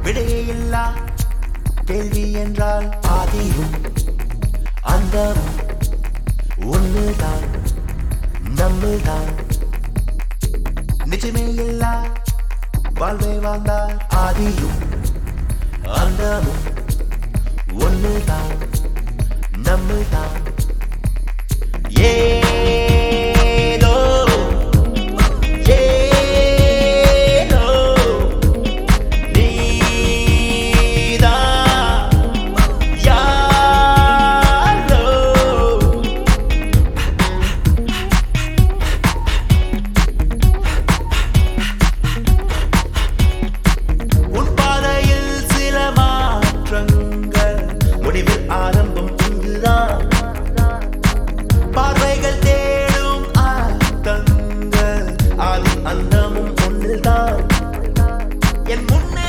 விடையில்லா கேள்வி என்றால் ஆதியும் அந்தமும் ஒண்ணுதான் நம்முதான் நிஜமே இல்லா வாழ்வை வாழ்ந்தால் ஆதியும் அந்தமும் ஒண்ணுதான் நம்முதான் ஏதோ ஏதோ நீதான் யாரோ உன் பாதையில் சில மாற்றங்கள் முடிவில் ஆரம்பம் இங்குதான் பார்வைகள் தேடும் அர்த்தங்கள் ஆதி அந்தமும் ஒன்றுதான் என் முன்னே